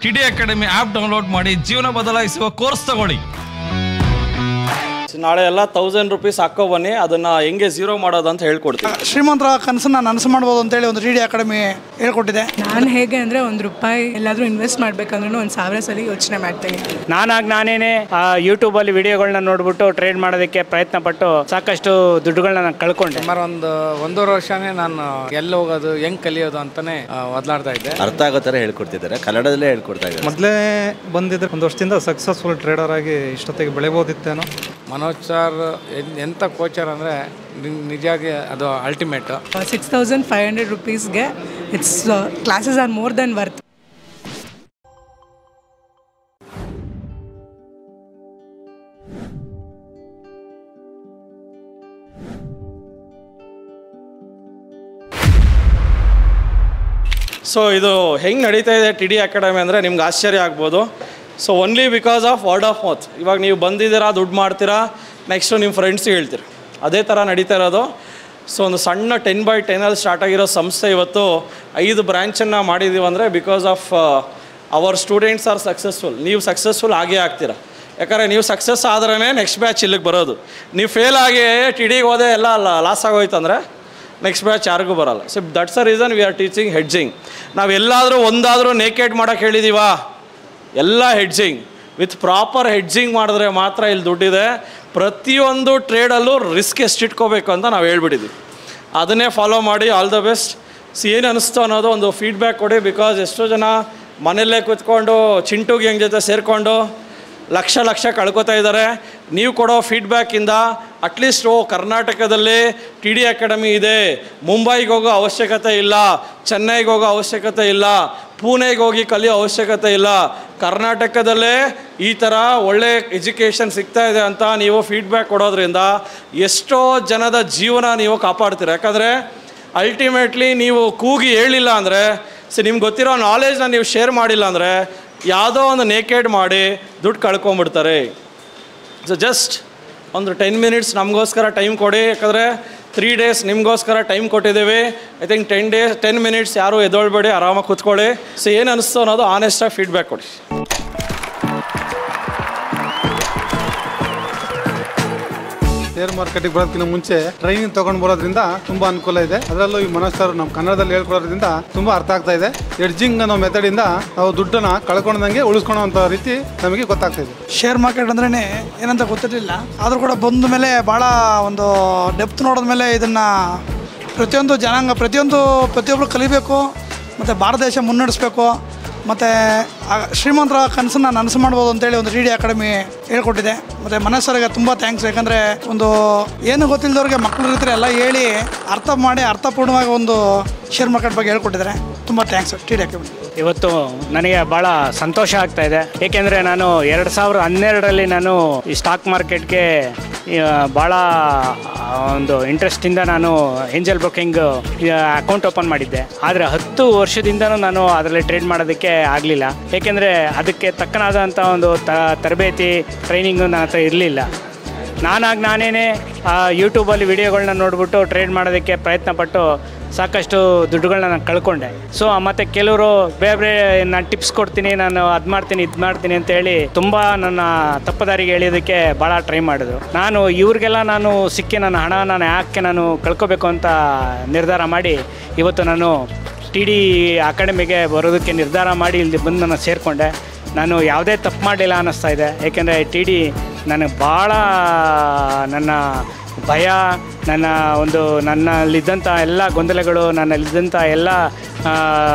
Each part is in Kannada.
ಟಿಡಿ ಅಕಾಡೆಮಿ ಆ್ಯಪ್ ಡೌನ್ಲೋಡ್ ಮಾಡಿ ಜೀವನ ಬದಲಾಯಿಸುವ ಕೋರ್ಸ್ ತಗೊಳ್ಳಿ ನಾಳೆ ಎಲ್ಲ ತೌಸಂಡ್ ರುಪೀಸ್ ಹಾಕೋ ಬನ್ನಿ ಅದನ್ನ ಹೆಂಗೆ ಝೀರೋ ಮಾಡೋದು ಅಂತ ಹೇಳ್ಕೊಡ್ತೀನಿ ಶ್ರೀಮಂತರ ಕನಸನ್ನ ನನಸು ಮಾಡ್ಬೋದು ಅಂತೇಳಿ ಒಂದು ಡಿ ಡಿ ಅಕಾಡೆಮಿ ಹೇಳ್ಕೊಟ್ಟಿದೆ ನಾನು ಹೇಗೆ ಅಂದರೆ ಒಂದು ರೂಪಾಯಿ ಎಲ್ಲಾದರೂ ಇನ್ವೆಸ್ಟ್ ಮಾಡ್ಬೇಕಂದ್ರೂ ಒಂದು ಸಾವಿರ ಸಲ ಯೋಚನೆ ಮಾಡ್ತೀನಿ ನಾನಾಗಿ ನಾನೇನೆ ಆ ಯೂಟ್ಯೂಬಲ್ಲಿ ವಿಡಿಯೋಗಳನ್ನ ನೋಡ್ಬಿಟ್ಟು ಟ್ರೇಡ್ ಮಾಡೋದಕ್ಕೆ ಪ್ರಯತ್ನ ಪಟ್ಟು ಸಾಕಷ್ಟು ದುಡ್ಡುಗಳನ್ನ ನಾನು ಕಳ್ಕೊಂಡೆ ಸುಮಾರು ಒಂದು ಒಂದೂವರೆ ವರ್ಷನೇ ನಾನು ಎಲ್ಲಿ ಹೋಗೋದು ಹೆಂಗ್ ಕಲಿಯೋದು ಅಂತಾನೆ ಆ, ಒದ್ಲಾಡ್ತಾ ಇದ್ದೆ ಅರ್ಥ ಆಗೋ ಥರ ಹೇಳ್ಕೊಡ್ತಿದ್ದಾರೆ ಕನ್ನಡದಲ್ಲೇ ಹೇಳ್ಕೊಡ್ತಾ ಇದ್ದಾರೆ ಮೊದಲೇ ಬಂದಿದ್ರೆ ಒಂದು ವರ್ಷದಿಂದ ಸಕ್ಸಸ್ಫುಲ್ ಟ್ರೇಡರ್ ಆಗಿ ಇಷ್ಟೊತ್ತಿಗೆ ಬೆಳೆಬೋದಿತ್ತೇನೋ ಮನೋಜ್ ಸರ್ ಎನ್- ಎಂಥ ಕೋಚರ್ ಅಂದರೆ ನಿಜವಾಗಿ ಅದು ultimate six thousand five hundred ರುಪೀಸ್ಗೆ it's classes are more than worth so ಇದು ಹೆಂಗೆ ನಡೀತಾ ಇದೆ ಟಿ ಡಿ ಅಕಾಡೆಮಿ ಅಂದರೆ ನಿಮ್ಗೆ ಆಶ್ಚರ್ಯ ಆಗ್ಬೋದು so only because of word of mouth ಇವಾಗ ನೀವು ಬಂದಿದ್ದೀರಾ ದುಡ್ಡು ಮಾಡ್ತೀರಾ ನೆಕ್ಸ್ಟು ನಿಮ್ಮ ಫ್ರೆಂಡ್ಸಿಗೆ ಹೇಳ್ತೀರಿ ಅದೇ ಥರ ನಡೀತಾ ಇರೋದು ಸೊ ಒಂದು ಸಣ್ಣ ಟೆನ್ ಬೈ ಟೆನಲ್ಲಿ ಸ್ಟಾರ್ಟ್ ಆಗಿರೋ ಸಂಸ್ಥೆ ಇವತ್ತು ಐದು ಬ್ರ್ಯಾಂಚನ್ನು ಮಾಡಿದ್ದೀವಿ ಅಂದರೆ because of our students are successful ನೀವು ಸಕ್ಸಸ್ಫುಲ್ ಆಗೇ ಆಗ್ತೀರಾ ಯಾಕಂದರೆ ನೀವು ಸಕ್ಸಸ್ ಆದ್ರೇ ನೆಕ್ಸ್ಟ್ ಬ್ಯಾಚ್ ಇಲ್ಲಿಗೆ ಬರೋದು ನೀವು ಫೇಲ್ ಆಗಿ ಟಿ ಡಿಗೆ ಹೋದೆ ಎಲ್ಲ ಲಾಸ್ ಆಗೋಯ್ತು ಅಂದರೆ ನೆಕ್ಸ್ಟ್ ಬ್ಯಾಚ್ ಯಾರಿಗೂ ಬರಲ್ಲ so that's a reason we are teaching hedging ನಾವು ಎಲ್ಲಾದರೂ ಒಂದಾದರೂ ನೇಕೆಡ್ ಮಾಡೋಕ್ಕೆ ಹೇಳಿದೀವಾ ಎಲ್ಲ ಹೆಡ್ಜಿಂಗ್ ವಿತ್ ಪ್ರಾಪರ್ ಹೆಡ್ಜಿಂಗ್ ಮಾಡಿದ್ರೆ ಮಾತ್ರ ಇಲ್ಲಿ ದುಡ್ಡಿದೆ ಪ್ರತಿಯೊಂದು ಟ್ರೇಡಲ್ಲೂ ರಿಸ್ಕ್ ಎಷ್ಟು ಇಟ್ಕೋಬೇಕು ಅಂತ ನಾವು ಹೇಳ್ಬಿಟ್ಟಿದ್ದೀವಿ ಅದನ್ನೇ ಫಾಲೋ ಮಾಡಿ ಆಲ್ ದ ಬೆಸ್ಟ್ ಸಿ ಏನು ಅನಿಸ್ತು ಅನ್ನೋದು ಒಂದು ಫೀಡ್ಬ್ಯಾಕ್ ಕೊಡಿ ಬಿಕಾಸ್ ಎಷ್ಟೋ ಜನ ಮನೆಯಲ್ಲೇ ಕೂತ್ಕೊಂಡು ಚಿಂಟು ಗ್ಯಾಂಗ್ ಜೊತೆ ಸೇರಿಕೊಂಡು ಲಕ್ಷ ಲಕ್ಷ ಕಳ್ಕೊತಾ ಇದ್ದಾರೆ ನೀವು ಕೊಡೋ ಫೀಡ್ಬ್ಯಾಕಿಂದ ಅಟ್ಲೀಸ್ಟ್ ಓ ಕರ್ನಾಟಕದಲ್ಲಿ ಟಿ ಡಿ ಅಕಾಡೆಮಿ ಇದೆ ಮುಂಬೈಗೆ ಹೋಗೋ ಅವಶ್ಯಕತೆ ಇಲ್ಲ ಚೆನ್ನೈಗೆ ಹೋಗೋ ಅವಶ್ಯಕತೆ ಇಲ್ಲ ಪುಣೆಗೆ ಹೋಗಿ ಕಲಿಯೋ ಅವಶ್ಯಕತೆ ಇಲ್ಲ ಕರ್ನಾಟಕದಲ್ಲೇ ಈ ಥರ ಒಳ್ಳೆ ಎಜುಕೇಷನ್ ಸಿಗ್ತಾ ಇದೆ ಅಂತ ನೀವು ಫೀಡ್ಬ್ಯಾಕ್ ಕೊಡೋದ್ರಿಂದ ಎಷ್ಟೋ ಜನದ ಜೀವನ ನೀವು ಕಾಪಾಡ್ತೀರ ಯಾಕಂದರೆ ಅಲ್ಟಿಮೇಟ್ಲಿ ನೀವು ಕೂಗಿ ಹೇಳಿಲ್ಲ ಅಂದರೆ ಸೊ ನಿಮ್ಗೆ ಗೊತ್ತಿರೋ ನಾಲೆಜ್ನ ನೀವು ಶೇರ್ ಮಾಡಿಲ್ಲ ಅಂದರೆ ಯಾವುದೋ ಒಂದು ನೇಕೆಡ್ ಮಾಡಿ ದುಡ್ಡು ಕಳ್ಕೊಂಬಿಡ್ತಾರೆ ಸೊ ಜಸ್ಟ್ ಒಂದು ಟೆನ್ ಮಿನಿಟ್ಸ್ ನಮಗೋಸ್ಕರ ಟೈಮ್ ಕೊಡಿ ಯಾಕಂದರೆ ತ್ರೀ ಡೇಸ್ ನಿಮಗೋಸ್ಕರ ಟೈಮ್ ಕೊಟ್ಟಿದ್ದೀವಿ I think ten days ten minutes ಯಾರೂ ಎದ್ದೊಳ್ಬೇಡಿ ಆರಾಮಾಗಿ ಕೂತ್ಕೊಳ್ಳಿ ಸೊ ಏನು ಅನಿಸ್ತು ಅನ್ನೋದು ಆನೆಸ್ಟಾಗಿ ಫೀಡ್ಬ್ಯಾಕ್ ಕೊಡಿ ಶೇರ್ ಮಾರ್ಕೆಟಿಗೆ ಬರೋದಕ್ಕಿಂತ ಮುಂಚೆ ಟ್ರೈನಿಂಗ್ ತಗೊಂಡು ಬರೋದ್ರಿಂದ ತುಂಬಾ ಅನುಕೂಲ ಇದೆ ಅದರಲ್ಲೂ ಈ ಮನೋಜ್ ಸರ್ ನಮ್ಮ ಕನ್ನಡದಲ್ಲಿ ಹೇಳ್ಕೊಡೋದ್ರಿಂದ ತುಂಬಾ ಅರ್ಥ ಆಗ್ತಾ ಇದೆ ಎಡ್ಜಿಂಗ್ ಅನ್ನೋ ಮೆಥಡ್ ಇಂದ ನಾವು ದುಡ್ಡನ್ನ ಕಳ್ಕೊಂಡಂಗೆ ಉಳಿಸ್ಕೊಳ್ಳೋ ರೀತಿ ನಮಗೆ ಗೊತ್ತಾಗ್ತಾ ಇದೆ ಶೇರ್ ಮಾರ್ಕೆಟ್ ಅಂದ್ರೇ ಏನಂತ ಗೊತ್ತಿರಲಿಲ್ಲ ಆದರೂ ಕೂಡ ಬಂದ ಮೇಲೆ ಭಾಳ ಒಂದು ಡೆಪ್ತ್ ನೋಡಿದ ಮೇಲೆ ಇದನ್ನು ಪ್ರತಿಯೊಂದು ಜನಾಂಗ ಪ್ರತಿಯೊಂದು ಪ್ರತಿಯೊಬ್ಬರು ಕಲಿಬೇಕು ಮತ್ತು ಭಾರತ ದೇಶ ಮುನ್ನಡೆಸಬೇಕು ಮತ್ತು ಶ್ರೀಮಂತರ ಕನಸನ್ನ ನನಸು ಮಾಡ್ಬೋದು ಅಂತೇಳಿ ಒಂದು ಡಿ ಡಿ ಅಕಾಡೆಮಿ ಹೇಳ್ಕೊಟ್ಟಿದೆ ಮತ್ತು ಮನಸ್ಸರಿಗೆ ತುಂಬ ಥ್ಯಾಂಕ್ಸ್ ಯಾಕಂದರೆ ಒಂದು ಏನು ಗೊತ್ತಿಲ್ಲದವ್ರಿಗೆ ಮಕ್ಕಳು ಇರ್ತಾರೆ ಎಲ್ಲ ಹೇಳಿ ಅರ್ಥ ಮಾಡಿ ಅರ್ಥಪೂರ್ಣವಾಗಿ ಒಂದು ಶೇರ್ ಮಾರ್ಕೆಟ್ ಬಗ್ಗೆ ಹೇಳ್ಕೊಟ್ಟಿದ್ದಾರೆ ತುಂಬ ಥ್ಯಾಂಕ್ಸ್ ಟಿ ಡಿ ಅಕಾಡೆಮಿ ಇವತ್ತು ನನಗೆ ಭಾಳ ಸಂತೋಷ ಆಗ್ತಾ ಇದೆ ಏಕೆಂದರೆ ನಾನು ಎರಡು ಸಾವಿರದ ಹನ್ನೆರಡರಲ್ಲಿ ನಾನು ಈ ಸ್ಟಾಕ್ ಮಾರ್ಕೆಟ್ಗೆ ಭಾಳ ಒಂದು ಇಂಟ್ರೆಸ್ಟಿಂದ ನಾನು ಏಂಜಲ್ ಬ್ರೋಕಿಂಗ್ ಅಕೌಂಟ್ ಓಪನ್ ಮಾಡಿದ್ದೆ ಆದರೆ ಹತ್ತು ವರ್ಷದಿಂದನೂ ನಾನು ಅದರಲ್ಲಿ ಟ್ರೇಡ್ ಮಾಡೋದಕ್ಕೆ ಆಗಲಿಲ್ಲ ಏಕೆಂದರೆ ಅದಕ್ಕೆ ತಕ್ಕನಾದಂಥ ಒಂದು ತ ತರಬೇತಿ ಟ್ರೈನಿಂಗು ನನ್ನ ಹತ್ರ ಇರಲಿಲ್ಲ ನಾನಾಗಿ ನಾನೇನೆ ಯೂಟ್ಯೂಬಲ್ಲಿ ವಿಡಿಯೋಗಳನ್ನ ನೋಡ್ಬಿಟ್ಟು ಟ್ರೇಡ್ ಮಾಡೋದಕ್ಕೆ ಪ್ರಯತ್ನ ಪಟ್ಟು ಸಾಕಷ್ಟು ದುಡ್ಡುಗಳನ್ನ ನಾನು ಕಳ್ಕೊಂಡೆ ಸೊ ಮತ್ತು ಕೆಲವರು ಬೇರೆ ಬೇರೆ ನಾನು ಟಿಪ್ಸ್ ಕೊಡ್ತೀನಿ ನಾನು ಅದು ಮಾಡ್ತೀನಿ ಇದು ಮಾಡ್ತೀನಿ ಅಂತ ಹೇಳಿ ತುಂಬ ನನ್ನ ತಪ್ಪದಾರಿಗೆ ಎಳೆಯೋದಕ್ಕೆ ಭಾಳ ಟ್ರೈ ಮಾಡಿದ್ರು ನಾನು ಇವ್ರಿಗೆಲ್ಲ ನಾನು ಸಿಕ್ಕಿ ನನ್ನ ಹಣ ನಾನು ಯಾಕೆ ನಾನು ಕಳ್ಕೊಬೇಕು ಅಂತ ನಿರ್ಧಾರ ಮಾಡಿ ಇವತ್ತು ನಾನು ಟಿ ಡಿ ಅಕಾಡೆಮಿಗೆ ಬರೋದಕ್ಕೆ ನಿರ್ಧಾರ ಮಾಡಿ ಇಲ್ಲಿ ಬಂದು ನಾನು ಸೇರಿಕೊಂಡೆ ನಾನು ಯಾವುದೇ ತಪ್ಪು ಮಾಡಲಿಲ್ಲ ಅನ್ನಿಸ್ತಾ ಇದೆ ಏಕೆಂದರೆ ಟಿ ಡಿ ನನಗೆ ಭಾಳ ನನ್ನ ಭಯ ನನ್ನ ಒಂದು ನನ್ನಲ್ಲಿದ್ದಂಥ ಎಲ್ಲ ಗೊಂದಲಗಳು ನನ್ನಲ್ಲಿದ್ದಂಥ ಎಲ್ಲ ಆ,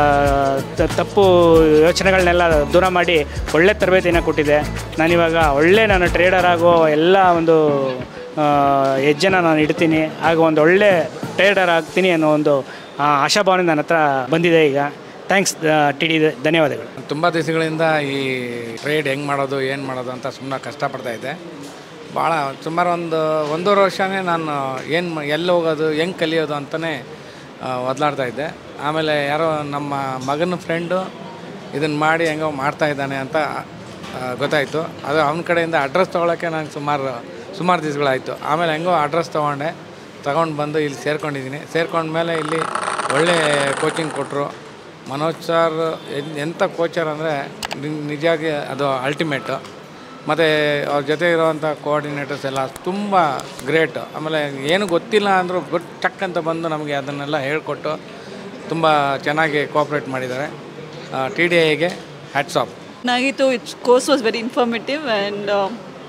ತ- ತಪ್ಪು ಯೋಚನೆಗಳನ್ನೆಲ್ಲ ದೂರ ಮಾಡಿ ಒಳ್ಳೆ ತರಬೇತಿನ ಕೊಟ್ಟಿದೆ ನಾನಿವಾಗ ಒಳ್ಳೆ ನಾನು ಟ್ರೇಡರ್ ಆಗೋ ಎಲ್ಲ ಒಂದು ಆ, ಹೆಜ್ಜೆನ ನಾನು ಇಡ್ತೀನಿ ಆಗ ಒಂದು ಒಳ್ಳೆ ಟ್ರೇಡರ್ ಆಗ್ತೀನಿ ಅನ್ನೋ ಒಂದು ಆ, ಆಶಾಭಾವನೆ ನನ್ನ ಹತ್ರ ಬಂದಿದೆ ಈಗ ಥ್ಯಾಂಕ್ಸ್ ಟಿ ಡಿ ಧನ್ಯವಾದಗಳು ತುಂಬ ದಿವಸಗಳಿಂದ ಈ ಟ್ರೇಡ್ ಹೆಂಗೆ ಮಾಡೋದು ಏನು ಮಾಡೋದು ಅಂತ ಸುಮ್ಮನೆ ಕಷ್ಟಪಡ್ತಾ ಇದ್ದೆ ಭಾಳ ಸುಮಾರು ಒಂದು ಒಂದೂವರೆ ವರ್ಷನೇ ನಾನು ಏನು ಎಲ್ಲಿ ಹೋಗೋದು ಹೆಂಗೆ ಕಲಿಯೋದು ಅಂತಲೇ ಒದ್ಲಾಡ್ತಾ ಇದ್ದೆ ಆಮೇಲೆ ಯಾರೋ ನಮ್ಮ ಮಗನ ಫ್ರೆಂಡು ಇದನ್ನು ಮಾಡಿ ಹೆಂಗೋ ಮಾಡ್ತಾ ಇದ್ದಾನೆ ಅಂತ ಆ, ಗೊತ್ತಾಯಿತು ಅದು ಅವನ ಕಡೆಯಿಂದ ಅಡ್ರೆಸ್ ತೊಗೊಳಕ್ಕೆ ನಂಗೆ ಸುಮಾರು ಸುಮಾರು ದಿವಸಗಳಾಯಿತು ಆಮೇಲೆ ಹೆಂಗೋ ಅಡ್ರೆಸ್ ತೊಗೊಂಡೆ ತಗೊಂಡು ಬಂದು ಇಲ್ಲಿ ಸೇರ್ಕೊಂಡಿದ್ದೀನಿ ಸೇರ್ಕೊಂಡ್ಮೇಲೆ ಇಲ್ಲಿ ಒಳ್ಳೆ ಕೋಚಿಂಗ್ ಕೊಟ್ಟರು ಮನೋಜ್ ಸರ್ ಎನ್- ಎಂಥ ಕೋಚರ್ ಅಂದರೆ ನಿಜಾಗಿ ಅದು ಅಲ್ಟಿಮೇಟು ಮತ್ತು ಅವ್ರ ಜೊತೆ ಇರೋವಂಥ ಕೋಆರ್ಡಿನೇಟರ್ಸ್ ಎಲ್ಲ ತುಂಬ ಗ್ರೇಟ್ ಆಮೇಲೆ ಏನು ಗೊತ್ತಿಲ್ಲ ಅಂದರೂ ಗೊತ್ತು ಟಕ್ ಅಂತ ಬಂದು ನಮಗೆ ಅದನ್ನೆಲ್ಲ ಹೇಳ್ಕೊಟ್ಟು ತುಂಬ ಚೆನ್ನಾಗಿ ಕೋಆಪ್ರೇಟ್ ಮಾಡಿದ್ದಾರೆ ಟಿ ಡಿ ಐಗೆ hats off Nagito, its course was very informative and uh,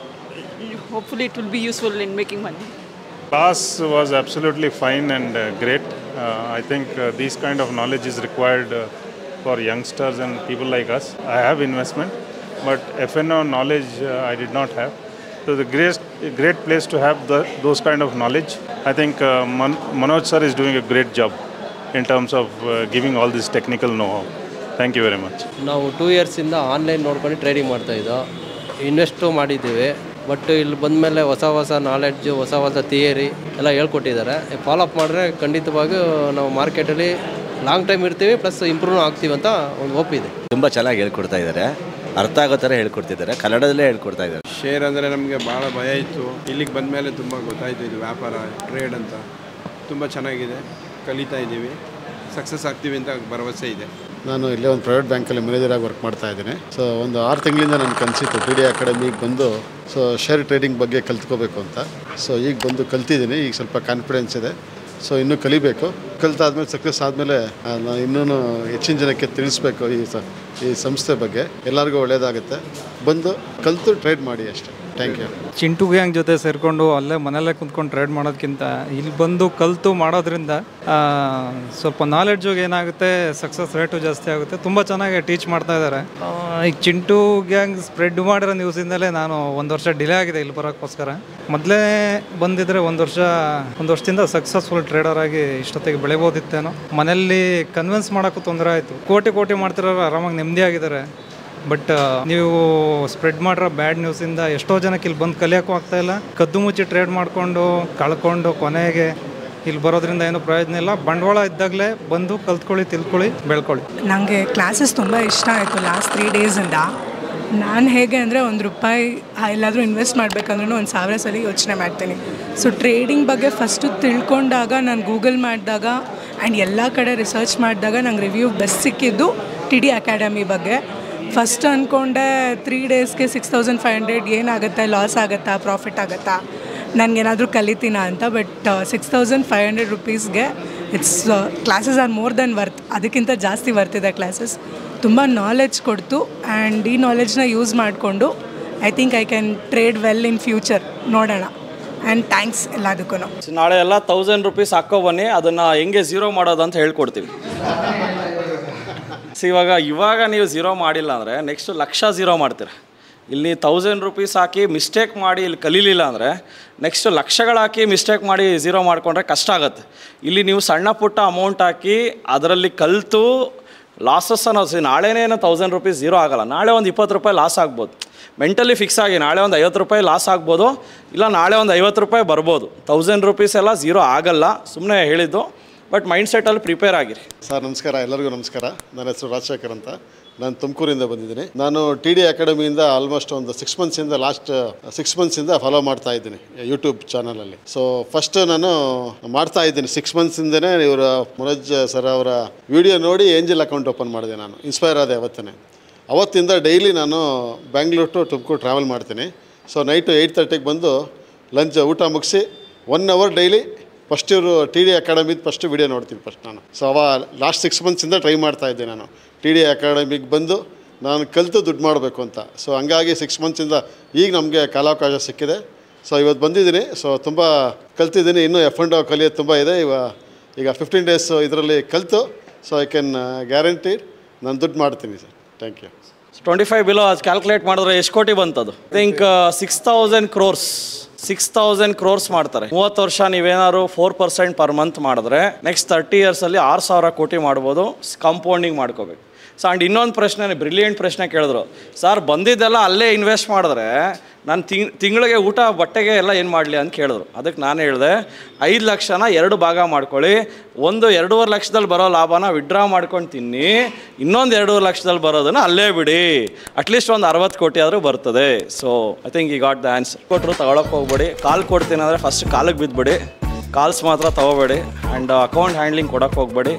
hopefully it will be useful in making money. Class was absolutely fine and uh, great. Uh, I think uh, these kind of knowledge is required uh, for youngsters and people like us. I have investment, but FNO knowledge uh, I did not have. So the great, great place to have the, those kind of knowledge. I think uh, Man- Manoj sir is doing a great job in terms of uh, giving all this technical know-how. Thank you very much. ನಾವು ಟೂ ಇಯರ್ಸಿಂದ ಆನ್ಲೈನ್ ನೋಡ್ಕೊಂಡು ಟ್ರೇಡಿಂಗ್ ಮಾಡ್ತಾಯಿದ್ದೋ ಇನ್ವೆಸ್ಟು ಮಾಡಿದ್ದೀವಿ ಬಟ್ ಇಲ್ಲಿ ಬಂದಮೇಲೆ ಹೊಸ ಹೊಸ ನಾಲೆಡ್ಜು ಹೊಸ ಹೊಸ ಥಿಯರಿ ಎಲ್ಲ ಹೇಳ್ಕೊಟ್ಟಿದ್ದಾರೆ ಫಾಲೋ ಅಪ್ ಮಾಡಿದ್ರೆ ಖಂಡಿತವಾಗಿಯೂ ನಾವು ಮಾರ್ಕೆಟಲ್ಲಿ ಲಾಂಗ್ ಟೈಮ್ ಇರ್ತೀವಿ ಪ್ಲಸ್ ಇಂಪ್ರೂವ್ ಆಗ್ತೀವಿ ಅಂತ ಒಂದು ಹೋಪ್ ಇದೆ ತುಂಬ ಚೆನ್ನಾಗಿ ಹೇಳ್ಕೊಡ್ತಾ ಇದ್ದಾರೆ ಅರ್ಥ ಆಗೋ ಥರ ಹೇಳ್ಕೊಡ್ತಿದ್ದಾರೆ ಕನ್ನಡದಲ್ಲೇ ಹೇಳ್ಕೊಡ್ತಾ ಇದ್ದಾರೆ ಶೇರ್ ಅಂದರೆ ನಮಗೆ ಭಾಳ ಭಯ ಇತ್ತು ಇಲ್ಲಿಗೆ ಬಂದ ಮೇಲೆ ತುಂಬ ಗೊತ್ತಾಯಿತು ಇದು ವ್ಯಾಪಾರ ಟ್ರೇಡ್ ಅಂತ ತುಂಬ ಚೆನ್ನಾಗಿದೆ ಕಲಿತಾ ಇದ್ದೀವಿ ಸಕ್ಸಸ್ ಆಗ್ತೀವಿ ಅಂತ ಭರವಸೆ ಇದೆ ನಾನು ಇಲ್ಲೇ ಒಂದು ಪ್ರೈವೇಟ್ ಬ್ಯಾಂಕಲ್ಲಿ ಮ್ಯಾನೇಜರ್ ಆಗಿ ವರ್ಕ್ ಮಾಡ್ತಾ ಇದ್ದೀನಿ ಸೊ ಒಂದು ಆರು ತಿಂಗಳಿಂದ ನನಗೆ ಕನಸಿತ್ತು ಟಿ ಡಿ ಅಕಾಡೆಮಿಗೆ ಬಂದು ಸೊ ಶೇರ್ ಟ್ರೇಡಿಂಗ್ ಬಗ್ಗೆ ಕಲ್ತ್ಕೋಬೇಕು ಅಂತ ಸೊ ಈಗ ಬಂದು ಕಲ್ತಿದ್ದೀನಿ ಈಗ ಸ್ವಲ್ಪ ಕಾನ್ಫಿಡೆನ್ಸ್ ಇದೆ ಸೊ ಇನ್ನೂ ಕಲಿಬೇಕು ಕಲ್ತಾದ್ಮೇಲೆ ಸಕ್ಸಸ್ ಆದಮೇಲೆ ನಾನು ಇನ್ನೂ ಹೆಚ್ಚಿನ ಜನಕ್ಕೆ ತಿಳಿಸ್ಬೇಕು ಈ ಸ ಈ ಸಂಸ್ಥೆ ಬಗ್ಗೆ ಎಲ್ಲರಿಗೂ ಒಳ್ಳೆಯದಾಗುತ್ತೆ ಬಂದು ಕಲಿತು ಟ್ರೇಡ್ ಮಾಡಿ ಅಷ್ಟೇ ಥ್ಯಾಂಕ್ ಯು ಚಿಂಟು ಗ್ಯಾಂಗ್ ಜೊತೆ ಸೇರಿಕೊಂಡು ಅಲ್ಲೇ ಮನೆಯಲ್ಲೇ ಕುಂತ್ಕೊಂಡು ಟ್ರೇಡ್ ಮಾಡೋದಕ್ಕಿಂತ ಇಲ್ಲಿ ಬಂದು ಕಲಿತು ಮಾಡೋದ್ರಿಂದ ಆ, ಸ್ವಲ್ಪ ನಾಲೆಡ್ಜು ಏನಾಗುತ್ತೆ ಸಕ್ಸಸ್ ರೇಟು ಜಾಸ್ತಿ ಆಗುತ್ತೆ ತುಂಬ ಚೆನ್ನಾಗಿ ಟೀಚ್ ಮಾಡ್ತಾ ಇದ್ದಾರೆ ಆ, ಈಗ ಚಿಂಟು ಗ್ಯಾಂಗ್ ಸ್ಪ್ರೆಡ್ ಮಾಡಿರೋ ನ್ಯೂಸಿಂದಲೇ ನಾನು ಒಂದು ವರ್ಷ ಡಿಲೇ ಆಗಿದೆ ಇಲ್ಲಿ ಬರೋಕ್ಕೋಸ್ಕರ ಮೊದಲೇ ಬಂದಿದ್ರೆ ಒಂದು ವರ್ಷ ಒಂದು ವರ್ಷದಿಂದ ಸಕ್ಸಸ್ಫುಲ್ ಟ್ರೇಡರ್ ಆಗಿ ಇಷ್ಟೊತ್ತಿಗೆ ಬೆಳಿಬೋದಿತ್ತೇನೋ ಮನೆಯಲ್ಲಿ ಕನ್ವಿನ್ಸ್ ಮಾಡೋಕ್ಕೂ ತೊಂದರೆ ಆಯಿತು ಕೋಟಿ ಕೋಟಿ ಮಾಡ್ತಿರೋರು ಆರಾಮಾಗಿ ನೆಮ್ಮದಿಯಾಗಿದ್ದಾರೆ ಬಟ್ ನೀವು ಸ್ಪ್ರೆಡ್ ಮಾಡಿರೋ ಬ್ಯಾಡ್ ನ್ಯೂಸಿಂದ ಎಷ್ಟೋ ಜನಕ್ಕೆ ಇಲ್ಲಿ ಬಂದು ಕಲಿಯೋಕ್ಕೂ ಆಗ್ತಾ ಇಲ್ಲ ಕದ್ದು ಮುಚ್ಚಿ ಟ್ರೇಡ್ ಮಾಡಿಕೊಂಡು ಕಳ್ಕೊಂಡು ಕೊನೆಗೆ ಇಲ್ಲಿ ಬರೋದ್ರಿಂದ ಏನು ಪ್ರಯೋಜನ ಇಲ್ಲ ಬಂಡವಾಳ ಇದ್ದಾಗಲೇ ಬಂದು ಕಲ್ತ್ಕೊಳ್ಳಿ ತಿಳ್ಕೊಳ್ಳಿ ಬೆಳ್ಕೊಳ್ಳಿ ನನಗೆ ಕ್ಲಾಸಸ್ ತುಂಬ ಇಷ್ಟ ಆಯಿತು ಲಾಸ್ಟ್ ತ್ರೀ ಡೇಸಿಂದ ನಾನು ಹೇಗೆ ಅಂದರೆ ಒಂದು ರೂಪಾಯಿ ಎಲ್ಲಾದರೂ ಇನ್ವೆಸ್ಟ್ ಮಾಡಬೇಕಂದ್ರೂ ಒಂದು ಸಾವಿರ ಸಲ ಯೋಚನೆ ಮಾಡ್ತೀನಿ ಸೊ ಟ್ರೇಡಿಂಗ್ ಬಗ್ಗೆ ಫಸ್ಟು ತಿಳ್ಕೊಂಡಾಗ ನಾನು ಗೂಗಲ್ ಮಾಡಿದಾಗ ಆ್ಯಂಡ್ ಎಲ್ಲ ಕಡೆ ರಿಸರ್ಚ್ ಮಾಡಿದಾಗ ನಂಗೆ ರಿವ್ಯೂ ಬೆಸ್ಟ್ ಸಿಕ್ಕಿದ್ದು ಟಿ ಡಿ ಅಕಾಡೆಮಿ ಬಗ್ಗೆ ಫಸ್ಟ್ ಅಂದ್ಕೊಂಡೆ ತ್ರೀ ಡೇಸ್ಗೆ ಸಿಕ್ಸ್ ತೌಸಂಡ್ ಫೈವ್ ಹಂಡ್ರೆಡ್ ಏನಾಗುತ್ತೆ ಲಾಸ್ ಆಗುತ್ತಾ ಪ್ರಾಫಿಟ್ ಆಗುತ್ತಾ ನನಗೇನಾದರೂ ಕಲಿತೀನ ಅಂತ but six thousand five hundred ರುಪೀಸ್ಗೆ it's classes are more than worth ಅದಕ್ಕಿಂತ ಜಾಸ್ತಿ ವರ್ತ್ ಇದೆ ಕ್ಲಾಸಸ್ ತುಂಬ ನಾಲೆಡ್ಜ್ ಕೊಡ್ತು ಆ್ಯಂಡ್ ಈ ನಾಲೆಡ್ಜ್ನ ಯೂಸ್ ಮಾಡಿಕೊಂಡು I think I can trade well in future ನೋಡೋಣ ಆ್ಯಂಡ್ ಥ್ಯಾಂಕ್ಸ್ ಎಲ್ಲದಕ್ಕೂ ನಾಳೆ ಎಲ್ಲ ತೌಸಂಡ್ ರುಪೀಸ್ ಹಾಕೋ ಬನ್ನಿ ಅದನ್ನು ಹೆಂಗೆ ಝೀರೋ ಮಾಡೋದು ಅಂತ ಹೇಳ್ಕೊಡ್ತೀವಿ ಸೊ ಇವಾಗ ಇವಾಗ ನೀವು ಝೀರೋ ಮಾಡಿಲ್ಲ ಅಂದರೆ ನೆಕ್ಸ್ಟ್ ಲಕ್ಷ ಝೀರೋ ಮಾಡ್ತೀರ ಇಲ್ಲಿ ತೌಸಂಡ್ ರುಪೀಸ್ ಹಾಕಿ ಮಿಸ್ಟೇಕ್ ಮಾಡಿ ಇಲ್ಲಿ ಕಲೀಲಿಲ್ಲ ಅಂದರೆ ನೆಕ್ಸ್ಟ್ ಲಕ್ಷಗಳು ಹಾಕಿ ಮಿಸ್ಟೇಕ್ ಮಾಡಿ ಝೀರೋ ಮಾಡಿಕೊಂಡ್ರೆ ಕಷ್ಟ ಆಗುತ್ತೆ ಇಲ್ಲಿ ನೀವು ಸಣ್ಣ ಪುಟ್ಟ ಅಮೌಂಟ್ ಹಾಕಿ ಅದರಲ್ಲಿ ಕಲಿತು ಲಾಸಸ್ ಅನ್ನೋದು ನಾಳೆನೇ ತೌಸಂಡ್ ರುಪೀಸ್ ಝೀರೋ ಆಗಲ್ಲ ನಾಳೆ ಒಂದು ಇಪ್ಪತ್ತು ರೂಪಾಯಿ ಲಾಸ್ ಆಗ್ಬೋದು ಮೆಂಟಲಿ ಫಿಕ್ಸ್ ಆಗಿ ನಾಳೆ ಒಂದು ಐವತ್ತು ರೂಪಾಯಿ ಲಾಸ್ ಆಗ್ಬೋದು ಇಲ್ಲ ನಾಳೆ ಒಂದು ಐವತ್ತು ರೂಪಾಯಿ ಬರ್ಬೋದು ತೌಸಂಡ್ ರುಪೀಸ್ ಎಲ್ಲ ಝೀರೋ ಆಗಲ್ಲ ಸುಮ್ಮನೆ ಹೇಳಿದ್ದು ಬಟ್ ಮೈಂಡ್ ಸೆಟ್ಟಲ್ಲಿ ಪ್ರಿಪೇರ್ ಆಗಿರಿ ಸರ್ ನಮಸ್ಕಾರ ಎಲ್ಲರಿಗೂ ನಮಸ್ಕಾರ ನನ್ನ ಹೆಸರು ರಾಜಶೇಖರ್ ಅಂತ ನಾನು ತುಮಕೂರಿಂದ ಬಂದಿದ್ದೀನಿ ನಾನು ಟಿ ಡಿ ಅಕಾಡೆಮಿಯಿಂದ ಆಲ್ಮೋಸ್ಟ್ ಒಂದು ಸಿಕ್ಸ್ ಮಂತ್ಸಿಂದ ಲಾಸ್ಟ್ ಸಿಕ್ಸ್ ಮಂತ್ಸಿಂದ ಫಾಲೋ ಮಾಡ್ತಾ ಇದ್ದೀನಿ ಯೂಟ್ಯೂಬ್ ಚಾನಲಲ್ಲಿ ಸೊ ಫಸ್ಟ್ ನಾನು ಮಾಡ್ತಾ ಇದ್ದೀನಿ ಸಿಕ್ಸ್ ಮಂತ್ಸಿಂದನೇ ಇವರ ಮನೋಜ್ ಸರ್ ಅವರ ವಿಡಿಯೋ ನೋಡಿ ಏಂಜಲ್ ಅಕೌಂಟ್ ಓಪನ್ ಮಾಡಿದೆ ನಾನು ಇನ್ಸ್ಪೈರ್ ಆದೆ ಅವತ್ತೇ ಅವತ್ತಿಂದ ಡೈಲಿ ನಾನು ಬ್ಯಾಂಗ್ಳೂರ್ ಟು ತುಮಕೂರು ಟ್ರಾವೆಲ್ ಮಾಡ್ತೀನಿ ಸೊ ನೈಟು ಏಯ್ಟ್ ತರ್ಟಿಗೆ ಬಂದು ಲಂಚ್ ಊಟ ಮುಗಿಸಿ ಒನ್ ಅವರ್ ಡೈಲಿ ಫಸ್ಟ್ ಇವರು ಟಿ ಡಿ ಅಕಾಡೆಮಿದು ಫಸ್ಟ್ ವಿಡಿಯೋ ನೋಡ್ತೀನಿ ಫಸ್ಟ್ ನಾನು ಸೊ ಅವ ಲಾಸ್ಟ್ ಸಿಕ್ಸ್ ಮಂತ್ಸಿಂದ ಟ್ರೈ ಮಾಡ್ತಾ ಇದ್ದೆ ನಾನು ಟಿ ಡಿ ಅಕಾಡೆಮಿಗೆ ಬಂದು ನಾನು ಕಲಿತು ದುಡ್ಡು ಮಾಡಬೇಕು ಅಂತ ಸೊ ಹಂಗಾಗಿ ಸಿಕ್ಸ್ ಮಂತ್ಸಿಂದ ಈಗ ನಮಗೆ ಕಾಲಾವಕಾಶ ಸಿಕ್ಕಿದೆ ಸೊ ಇವತ್ತು ಬಂದಿದ್ದೀನಿ ಸೊ ತುಂಬ ಕಲ್ತಿದ್ದೀನಿ ಇನ್ನೂ ಎಫ್ ಅಂಡ್ ಕಲಿಯೋದು ತುಂಬ ಇದೆ ಇವ ಈಗ ಫಿಫ್ಟೀನ್ ಡೇಸ್ ಇದರಲ್ಲಿ ಕಲಿತು ಸೊ ಐ ಕ್ಯಾನ್ ಗ್ಯಾರಂಟಿ ನಾನು ದುಡ್ಡು ಮಾಡ್ತೀನಿ sir thank you twenty five below ಅದು ಕ್ಯಾಲ್ಕುಲೇಟ್ ಮಾಡಿದ್ರೆ ಎಷ್ಟು ಕೋಟಿ ಬಂತದು think six thousand crores six thousand crores ಮಾಡ್ತಾರೆ ಮೂವತ್ತು ವರ್ಷ ನೀವೇನಾದ್ರು ಫೋರ್ ಪರ್ಸೆಂಟ್ ಪರ್ ಮಂತ್ ಮಾಡಿದ್ರೆ ನೆಕ್ಸ್ಟ್ ತರ್ಟಿ ಇಯರ್ಸಲ್ಲಿ ಆರು ಸಾವಿರ ಕೋಟಿ ಮಾಡ್ಬೋದು ಕಾಂಪೌಂಡಿಂಗ್ ಮಾಡ್ಕೋಬೇಕು ಸೊ ಆ್ಯಂಡ್ ಇನ್ನೊಂದು ಪ್ರಶ್ನೆ ಬ್ರಿಲಿಯಂಟ್ ಪ್ರಶ್ನೆ ಕೇಳಿದ್ರು ಸರ್ ಬಂದಿದ್ದೆಲ್ಲ ಅಲ್ಲೇ ಇನ್ವೆಸ್ಟ್ ಮಾಡಿದ್ರೆ ನಾನು ತಿಂಗ್ ತಿಂಗಳಿಗೆ ಊಟ ಬಟ್ಟೆಗೆ ಎಲ್ಲ ಏನು ಮಾಡಲಿ ಅಂತ ಕೇಳಿದ್ರು ಅದಕ್ಕೆ ನಾನು ಹೇಳಿದೆ ಐದು ಲಕ್ಷನ ಎರಡು ಭಾಗ ಮಾಡ್ಕೊಳ್ಳಿ ಒಂದು ಎರಡೂವರೆ ಲಕ್ಷದಲ್ಲಿ ಬರೋ ಲಾಭನ ವಿಡ್ರಾ ಮಾಡ್ಕೊಂಡು ತಿನ್ನಿ ಇನ್ನೊಂದು ಎರಡೂವರೆ ಲಕ್ಷದಲ್ಲಿ ಬರೋದನ್ನ ಅಲ್ಲೇ ಬಿಡಿ ಅಟ್ಲೀಸ್ಟ್ ಒಂದು ಅರವತ್ತು ಕೋಟಿ ಆದರೂ ಬರ್ತದೆ ಸೊ ಐ ಥಿಂಕ್ ಈ ಗಾಟ್ ದ ಆನ್ಸರ್ ಕೊಟ್ಟರು ತಗೊಳಕ್ಕೆ ಹೋಗ್ಬೇಡಿ ಕಾಲ್ ಕೊಡ್ತೀನಿ ಅಂದರೆ ಫಸ್ಟ್ ಕಾಲಿಗೆ ಬಿದ್ದುಬಿಡಿ ಕಾಲ್ಸ್ ಮಾತ್ರ ತೊಗೋಬೇಡಿ ಆ್ಯಂಡ್ ಅಕೌಂಟ್ ಹ್ಯಾಂಡ್ಲಿಂಗ್ ಕೊಡೋಕ್ಕೆ ಹೋಗ್ಬೇಡಿ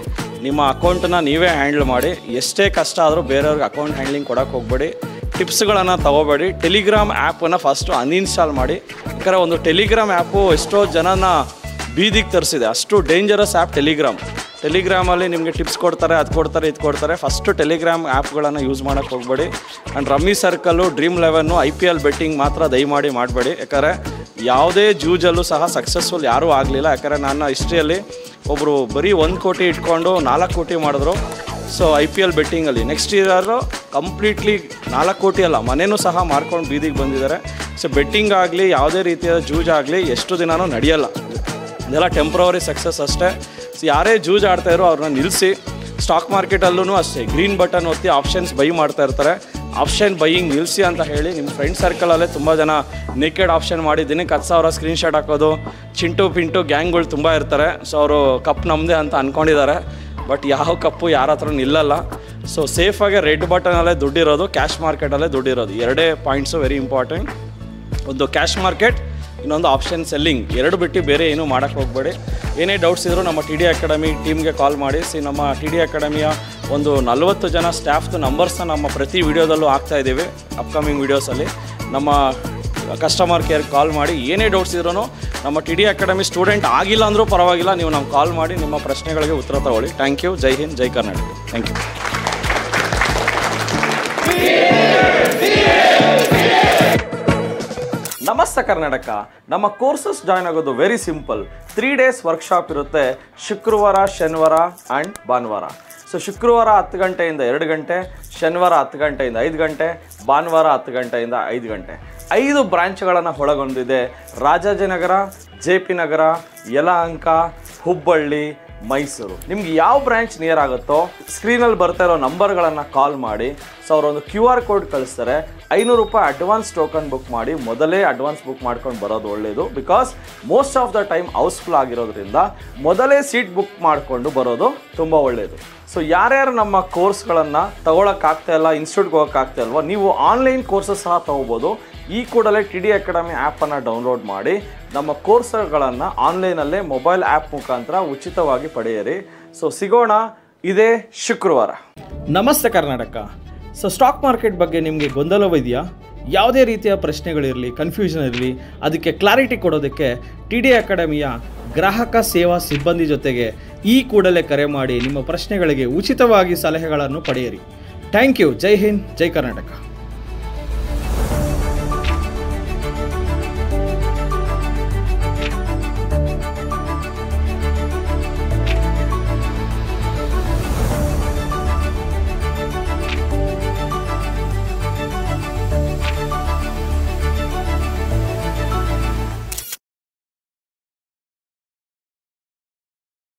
ನಿಮ್ಮ ಅಕೌಂಟನ್ನ ನೀವೇ ಹ್ಯಾಂಡ್ಲ್ ಮಾಡಿ ಎಷ್ಟೇ ಕಷ್ಟ ಆದರೂ ಬೇರೆಯವ್ರಿಗೆ ಅಕೌಂಟ್ ಹ್ಯಾಂಡ್ಲಿಂಗ್ ಕೊಡೋಕ್ಕೆ ಹೋಗಬೇಡಿ ಟಿಪ್ಸ್ಗಳನ್ನು ತಗೋಬೇಡಿ ಟೆಲಿಗ್ರಾಮ್ ಆ್ಯಪನ್ನು ಫಸ್ಟು ಅನ್ಇನ್ಸ್ಟಾಲ್ ಮಾಡಿ ಯಾಕಂದರೆ ಒಂದು ಟೆಲಿಗ್ರಾಮ್ ಆ್ಯಪು ಎಷ್ಟೋ ಜನನ ಬೀದಿಗೆ ತರಿಸಿದೆ ಅಷ್ಟು ಡೇಂಜರಸ್ ಆ್ಯಪ್ ಟೆಲಿಗ್ರಾಮ್ ಟೆಲಿಗ್ರಾಮಲ್ಲಿ ನಿಮಗೆ ಟಿಪ್ಸ್ ಕೊಡ್ತಾರೆ ಅದು ಕೊಡ್ತಾರೆ ಇದು ಕೊಡ್ತಾರೆ ಫಸ್ಟು ಟೆಲಿಗ್ರಾಮ್ ಆ್ಯಪ್ಗಳನ್ನು ಯೂಸ್ ಮಾಡೋಕ್ಕೆ ಹೋಗಬೇಡಿ and rummy circle dream eleven I P L betting ಮಾತ್ರ ದಯಮಾಡಿ ಮಾಡಬೇಡಿ ಯಾಕಂದರೆ ಯಾವುದೇ ಜೂಜಲ್ಲೂ ಸಹ ಸಕ್ಸಸ್ಫುಲ್ ಯಾರೂ ಆಗಲಿಲ್ಲ ಯಾಕಂದರೆ ನನ್ನ ಹಿಸ್ಟ್ರಿಯಲ್ಲಿ ಒಬ್ಬರು ಬರೀ ಒಂದು ಕೋಟಿ ಇಟ್ಕೊಂಡು ನಾಲ್ಕು ಕೋಟಿ ಮಾಡಿದ್ರು ಸೊ ಐ ಪಿ ಎಲ್ ಬೆಟ್ಟಿಂಗಲ್ಲಿ ನೆಕ್ಸ್ಟ್ ಇಯರು ಕಂಪ್ಲೀಟ್ಲಿ ನಾಲ್ಕು ಕೋಟಿ ಅಲ್ಲ ಮನೇನೂ ಸಹ ಮಾರ್ಕೊಂಡು ಬೀದಿಗೆ ಬಂದಿದ್ದಾರೆ ಸೊ ಬೆಟ್ಟಿಂಗ್ ಆಗಲಿ ಯಾವುದೇ ರೀತಿಯ ಜೂಜಾಗಲಿ ಎಷ್ಟು ದಿನನೂ ನಡೆಯಲ್ಲ ಇದೆಲ್ಲ ಟೆಂಪ್ರವರಿ ಸಕ್ಸಸ್ ಅಷ್ಟೇ ಸೊ ಯಾರೇ ಜೂಜ್ ಆಡ್ತಾ ಇರೋ ಅವ್ರನ್ನ ನಿಲ್ಲಿಸಿ ಸ್ಟಾಕ್ ಮಾರ್ಕೆಟಲ್ಲೂ ಅಷ್ಟೇ ಗ್ರೀನ್ ಬಟನ್ ಒತ್ತಿ ಆಪ್ಷನ್ಸ್ ಬೈ ಮಾಡ್ತಾ ಇರ್ತಾರೆ ಆಪ್ಷನ್ ಬೈಯಿಂಗ್ ನಿಲ್ಲಿಸಿ ಅಂತ ಹೇಳಿ ನಿಮ್ಮ ಫ್ರೆಂಡ್ ಸರ್ಕಲಲ್ಲೇ ತುಂಬ ಜನ ನೇಕೆಡ್ ಆಪ್ಷನ್ ಮಾಡಿ ದಿನಕ್ಕೆ ಹತ್ತು ಸಾವಿರ ಸ್ಕ್ರೀನ್ಶಾಟ್ ಹಾಕೋದು ಚಿಂಟು ಪಿಂಟು ಗ್ಯಾಂಗ್ಗಳು ತುಂಬ ಇರ್ತಾರೆ ಸೊ ಅವರು ಕಪ್ ನಮ್ಮದೇ ಅಂತ ಅಂದ್ಕೊಂಡಿದ್ದಾರೆ ಬಟ್ ಯಾವ ಕಪ್ಪು ಯಾರ ಹತ್ರ ನಿಲ್ಲಲ್ಲ ಸೊ ಸೇಫಾಗಿ ರೆಡ್ ಬಟನಲ್ಲೇ ದುಡ್ಡಿರೋದು ಕ್ಯಾಶ್ ಮಾರ್ಕೆಟಲ್ಲೇ ದುಡ್ಡಿರೋದು ಎರಡೇ ಪಾಯಿಂಟ್ಸು ವೆರಿ ಇಂಪಾರ್ಟೆಂಟ್ ಒಂದು ಕ್ಯಾಶ್ ಮಾರ್ಕೆಟ್ ಇನ್ನೊಂದು ಆಪ್ಷನ್ ಸೆಲ್ಲಿಂಗ್ ಎರಡು ಬಿಟ್ಟು ಬೇರೆ ಏನೂ ಮಾಡೋಕ್ಕೆ ಹೋಗಬೇಡಿ ಏನೇ ಡೌಟ್ಸ್ ಇದ್ದರೂ ನಮ್ಮ ಟಿ ಡಿ ಅಕಾಡೆಮಿ ಟೀಮ್ಗೆ ಕಾಲ್ ಮಾಡಿ ಸಿ ನಮ್ಮ ಟಿ ಡಿ ಅಕಾಡೆಮಿಯ ಒಂದು ನಲವತ್ತು ಜನ ಸ್ಟಾಫ್ದು ನಂಬರ್ಸ್ನ ನಮ್ಮ ಪ್ರತಿ ವಿಡಿಯೋದಲ್ಲೂ ಹಾಕ್ತಾ ಇದ್ದೀವಿ ಅಪ್ಕಮಿಂಗ್ ವೀಡಿಯೋಸಲ್ಲಿ ನಮ್ಮ ಕಸ್ಟಮರ್ ಕೇರ್ ಕಾಲ್ ಮಾಡಿ ಏನೇ ಡೌಟ್ಸ್ ಇದ್ರೂ ನಮ್ಮ ಟಿ ಡಿ ಅಕಾಡೆಮಿ ಸ್ಟೂಡೆಂಟ್ ಆಗಿಲ್ಲ ಅಂದರೂ ಪರವಾಗಿಲ್ಲ ನೀವು ನಮ್ಗೆ ಕಾಲ್ ಮಾಡಿ ನಿಮ್ಮ ಪ್ರಶ್ನೆಗಳಿಗೆ ಉತ್ತರ ತಗೊಳ್ಳಿ ಥ್ಯಾಂಕ್ ಯು ಜೈ ಹಿಂದ್ ಜೈ ಕರ್ನಾಟಕ ಥ್ಯಾಂಕ್ ಯು ನಮಸ್ತೆ ಕರ್ನಾಟಕ ನಮ್ಮ ಕೋರ್ಸಸ್ ಜಾಯ್ನ್ ಆಗೋದು very simple three days workshop ಇರುತ್ತೆ ಶುಕ್ರವಾರ ಶನಿವಾರ ಆ್ಯಂಡ್ ಭಾನುವಾರ ಸೊ ಶುಕ್ರವಾರ ಹತ್ತು ಗಂಟೆಯಿಂದ ಎರಡು ಗಂಟೆ ಶನಿವಾರ ಹತ್ತು ಗಂಟೆಯಿಂದ ಐದು ಗಂಟೆ ಭಾನುವಾರ ಹತ್ತು ಗಂಟೆಯಿಂದ ಐದು ಗಂಟೆ ಐದು ಬ್ರಾಂಚ್ಗಳನ್ನು ಒಳಗೊಂಡಿದೆ ರಾಜಾಜಿನಗರ ಜೆ ಪಿ ನಗರ ಯಲಹಂಕ ಹುಬ್ಬಳ್ಳಿ ಮೈಸೂರು ನಿಮ್ಗೆ ಯಾವ ಬ್ರಾಂಚ್ ನಿಯರ್ ಆಗುತ್ತೋ ಸ್ಕ್ರೀನಲ್ಲಿ ಬರ್ತಾ ಇರೋ ನಂಬರ್ಗಳನ್ನು ಕಾಲ್ ಮಾಡಿ ಸೊ ಅವರೊಂದು ಕ್ಯೂ ಆರ್ ಕೋಡ್ ಕಳಿಸ್ತಾರೆ ಐನೂರು ರೂಪಾಯಿ ಅಡ್ವಾನ್ಸ್ ಟೋಕನ್ ಬುಕ್ ಮಾಡಿ ಮೊದಲೇ ಅಡ್ವಾನ್ಸ್ ಬುಕ್ ಮಾಡ್ಕೊಂಡು ಬರೋದು ಒಳ್ಳೆಯದು because most of the time housefull ಆಗಿರೋದ್ರಿಂದ ಮೊದಲೇ ಸೀಟ್ ಬುಕ್ ಮಾಡಿಕೊಂಡು ಬರೋದು ತುಂಬ ಒಳ್ಳೆಯದು ಸೊ ಯಾರ್ಯಾರು ನಮ್ಮ ಕೋರ್ಸ್ಗಳನ್ನು ತಗೊಳಕ್ಕಾಗ್ತಾ ಇಲ್ಲ ಇನ್ಸ್ಟಿಟ್ಯೂಟ್ಗೆ ಹೋಗೋಕ್ಕಾಗ್ತಾ ಇಲ್ವೋ ನೀವು ಆನ್ಲೈನ್ ಕೋರ್ಸಸ್ ಸಹ ತೊಗೋಬೋದು ಈ ಕೂಡಲೇ ಟಿ ಡಿ ಅಕಾಡೆಮಿ ಆ್ಯಪನ್ನು ಡೌನ್ಲೋಡ್ ಮಾಡಿ ನಮ್ಮ ಕೋರ್ಸ್ಗಳನ್ನು ಆನ್ಲೈನಲ್ಲೇ ಮೊಬೈಲ್ ಆ್ಯಪ್ ಮುಖಾಂತರ ಉಚಿತವಾಗಿ ಪಡೆಯಿರಿ ಸೊ ಸಿಗೋಣ ಇದೇ ಶುಕ್ರವಾರ ನಮಸ್ತೆ ಕರ್ನಾಟಕ ಸೊ ಸ್ಟಾಕ್ ಮಾರ್ಕೆಟ್ ಬಗ್ಗೆ ನಿಮಗೆ ಗೊಂದಲವಿದೆಯಾ ಯಾವುದೇ ರೀತಿಯ ಪ್ರಶ್ನೆಗಳಿರಲಿ ಕನ್ಫ್ಯೂಷನ್ ಇರಲಿ ಅದಕ್ಕೆ ಕ್ಲಾರಿಟಿ ಕೊಡೋದಕ್ಕೆ ಟಿ ಡಿ ಅಕಾಡೆಮಿಯ ಗ್ರಾಹಕ ಸೇವಾ ಸಿಬ್ಬಂದಿ ಜೊತೆಗೆ ಈ ಕೂಡಲೇ ಕರೆ ಮಾಡಿ ನಿಮ್ಮ ಪ್ರಶ್ನೆಗಳಿಗೆ ಉಚಿತವಾಗಿ ಸಲಹೆಗಳನ್ನು ಪಡೆಯಿರಿ ಥ್ಯಾಂಕ್ ಯು ಜೈ ಹಿಂದ್ ಜೈ ಕರ್ನಾಟಕ